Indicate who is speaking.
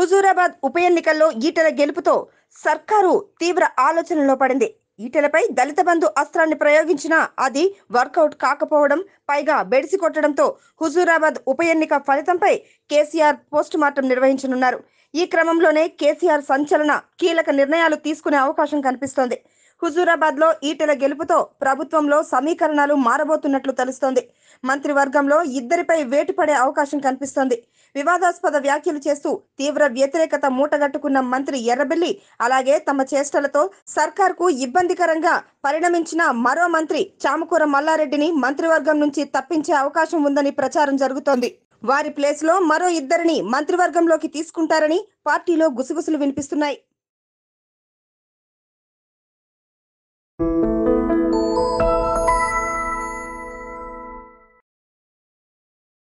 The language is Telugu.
Speaker 1: హుజూరాబాద్ ఉప ఎన్నికల్లో ఈటెల గెలుపుతో సర్కారు తీవ్ర ఆలోచనలో పడింది ఈటెలపై దళిత బంధు అస్త్రాన్ని ప్రయోగించినా అది వర్కౌట్ కాకపోవడం పైగా బెడిసి కొట్టడంతో హుజూరాబాద్ ఉప ఎన్నిక ఫలితంపై కేసీఆర్ పోస్ట్ మార్టం నిర్వహించనున్నారు ఈ క్రమంలోనే కేసీఆర్ సంచలన కీలక నిర్ణయాలు తీసుకునే అవకాశం కనిపిస్తోంది హుజూరాబాద్ లో ఈటెల గెలుపుతో ప్రభుత్వంలో సమీకరణాలు మారబోతున్నట్లు తెలుస్తోంది మంత్రివర్గంలో ఇద్దరిపై వేటు పడే అవకాశం కనిపిస్తోంది వివాదాస్పద వ్యాఖ్యలు చేస్తూ తీవ్ర వ్యతిరేకత మూటగట్టుకున్న మంత్రి ఎర్రబెల్లి అలాగే తమ చేష్టలతో సర్కార్కు ఇబ్బందికరంగా పరిణమించిన మరో మంత్రి చామకూర మల్లారెడ్డిని మంత్రివర్గం నుంచి తప్పించే అవకాశం ఉందని ప్రచారం జరుగుతోంది వారి ప్లేస్ లో మరో ఇద్దరిని మంత్రివర్గంలోకి తీసుకుంటారని పార్టీలో గుసగుసలు వినిపిస్తున్నాయి